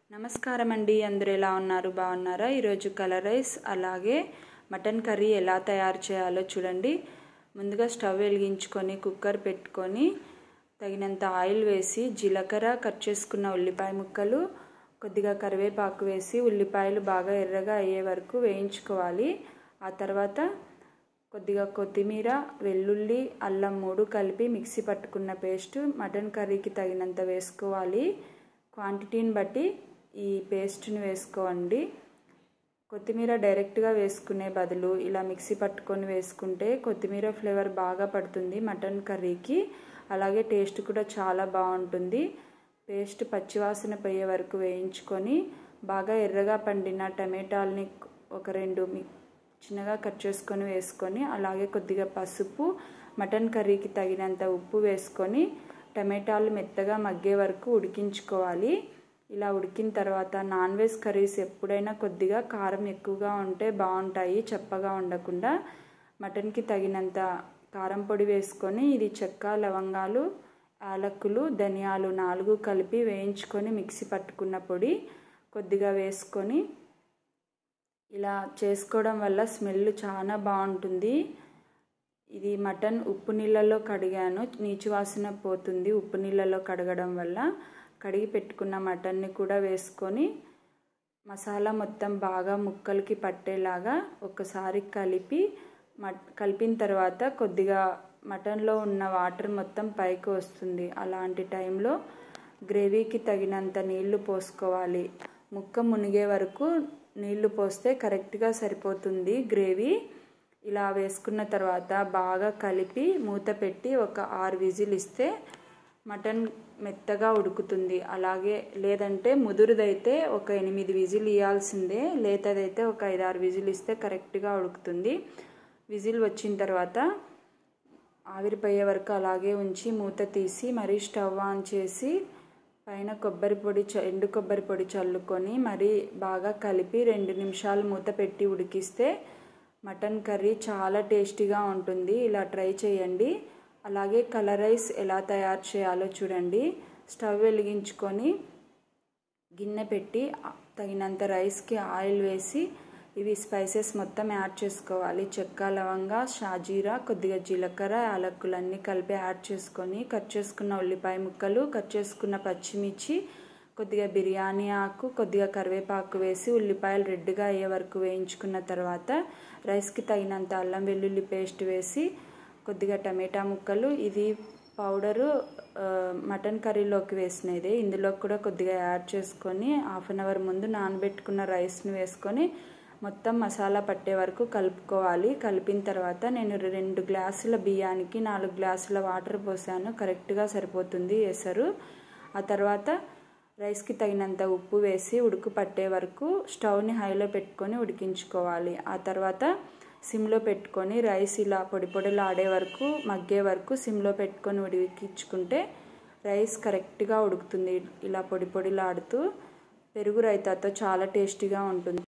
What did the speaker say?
నమస్కారం అండి అందరూ ఎలా ఉన్నారు బాగున్నారా ఈరోజు కలర్ రైస్ అలాగే మటన్ కర్రీ ఎలా తయారు చేయాలో చూడండి ముందుగా స్టవ్ వెలిగించుకొని కుక్కర్ పెట్టుకొని తగినంత ఆయిల్ వేసి జీలకర్ర కట్ చేసుకున్న ఉల్లిపాయ ముక్కలు కొద్దిగా కరివేపాకు వేసి ఉల్లిపాయలు బాగా ఎర్రగా అయ్యే వరకు వేయించుకోవాలి ఆ తర్వాత కొద్దిగా కొత్తిమీర వెల్లుల్లి అల్లం మూడు కలిపి మిక్సీ పట్టుకున్న పేస్ట్ మటన్ కర్రీకి తగినంత వేసుకోవాలి క్వాంటిటీని బట్టి ఈ పేస్ట్ని వేసుకోండి కొత్తిమీర డైరెక్ట్గా వేసుకునే బదులు ఇలా మిక్సీ పట్టుకొని వేసుకుంటే కొత్తిమీర ఫ్లేవర్ బాగా పడుతుంది మటన్ కర్రీకి అలాగే టేస్ట్ కూడా చాలా బాగుంటుంది పేస్ట్ పచ్చివాసన పోయే వరకు వేయించుకొని బాగా ఎర్రగా పండిన టమాటాలని ఒక రెండు చిన్నగా కట్ చేసుకొని వేసుకొని అలాగే కొద్దిగా పసుపు మటన్ కర్రీకి తగినంత ఉప్పు వేసుకొని టమాటాలు మెత్తగా మగ్గే వరకు ఉడికించుకోవాలి ఇలా ఉడికిన తర్వాత నాన్ వెజ్ కర్రీస్ ఎప్పుడైనా కొద్దిగా కారం ఎక్కువగా ఉంటే బాగుంటాయి చప్పగా ఉండకుండా మటన్కి తగినంత కారం పొడి వేసుకొని ఇది చెక్క లవంగాలు యాలక్కులు ధనియాలు నాలుగు కలిపి వేయించుకొని మిక్సీ పట్టుకున్న పొడి కొద్దిగా వేసుకొని ఇలా చేసుకోవడం వల్ల స్మెల్ చాలా బాగుంటుంది ఇది మటన్ ఉప్పు నీళ్ళలో కడిగాను నీచు వాసన పోతుంది ఉప్పు నీళ్ళలో కడగడం వల్ల కడిగి పెట్టుకున్న మటన్ని కూడా వేసుకొని మసాలా మొత్తం బాగా ముక్కలకి పట్టేలాగా ఒకసారి కలిపి కలిపిన తర్వాత కొద్దిగా మటన్లో ఉన్న వాటర్ మొత్తం పైకి వస్తుంది అలాంటి టైంలో గ్రేవీకి తగినంత నీళ్లు పోసుకోవాలి ముక్క మునిగే వరకు నీళ్లు పోస్తే కరెక్ట్గా సరిపోతుంది గ్రేవీ ఇలా వేసుకున్న తర్వాత బాగా కలిపి మూత పెట్టి ఒక ఆరు విజిల్ ఇస్తే మటన్ మెత్తగా ఉడుకుతుంది అలాగే లేదంటే ముదురుదైతే ఒక ఎనిమిది విజిల్ ఇవ్వాల్సిందే లేతదైతే ఒక ఐదు ఆరు విజిల్ ఇస్తే కరెక్ట్గా ఉడుకుతుంది విజిల్ వచ్చిన తర్వాత ఆవిరిపోయే వరకు అలాగే ఉంచి మూత తీసి మరీ స్టవ్ ఆన్ చేసి పైన కొబ్బరి పొడి ఎండు కొబ్బరి పొడి చల్లుకొని మరీ బాగా కలిపి రెండు నిమిషాలు మూత పెట్టి ఉడికిస్తే మటన్ కర్రీ చాలా టేస్టీగా ఉంటుంది ఇలా ట్రై చేయండి అలాగే కలర్ రైస్ ఎలా తయారు చేయాలో చూడండి స్టవ్ వెలిగించుకొని గిన్నె పెట్టి తగినంత రైస్కి ఆయిల్ వేసి ఇవి స్పైసెస్ మొత్తం యాడ్ చేసుకోవాలి చెక్క లవంగా షాజీరా కొద్దిగా జీలకర్ర యాలక్కులన్నీ కలిపి యాడ్ చేసుకొని కట్ చేసుకున్న ఉల్లిపాయ ముక్కలు కట్ చేసుకున్న పచ్చిమిర్చి కొద్దిగా బిర్యానీ ఆకు కొద్దిగా కరివేపాకు వేసి ఉల్లిపాయలు రెడ్గా అయ్యే వరకు వేయించుకున్న తర్వాత రైస్కి తగినంత అల్లం వెల్లుల్లి పేస్ట్ వేసి కొద్దిగా టమాటా ముక్కలు ఇది పౌడరు మటన్ కర్రీలోకి వేసినది ఇందులో కూడా కొద్దిగా యాడ్ చేసుకొని హాఫ్ అన్ అవర్ ముందు నానబెట్టుకున్న రైస్ని వేసుకొని మొత్తం మసాలా పట్టే వరకు కలుపుకోవాలి కలిపిన తర్వాత నేను రెండు గ్లాసుల బియ్యానికి నాలుగు గ్లాసుల వాటర్ పోసాను కరెక్ట్గా సరిపోతుంది ఎసరు ఆ తర్వాత రైస్కి తగినంత ఉప్పు వేసి ఉడుకు పట్టే వరకు స్టవ్ని హైలో పెట్టుకొని ఉడికించుకోవాలి ఆ తర్వాత సిమ్లో పెట్టుకొని రైస్ ఇలా పొడి పొడిలు ఆడే వరకు మగ్గే వరకు సిమ్లో పెట్టుకొని ఉడికించుకుంటే రైస్ కరెక్ట్గా ఉడుకుతుంది ఇలా పొడి పొడిలాడుతూ పెరుగు రైతాతో చాలా టేస్టీగా ఉంటుంది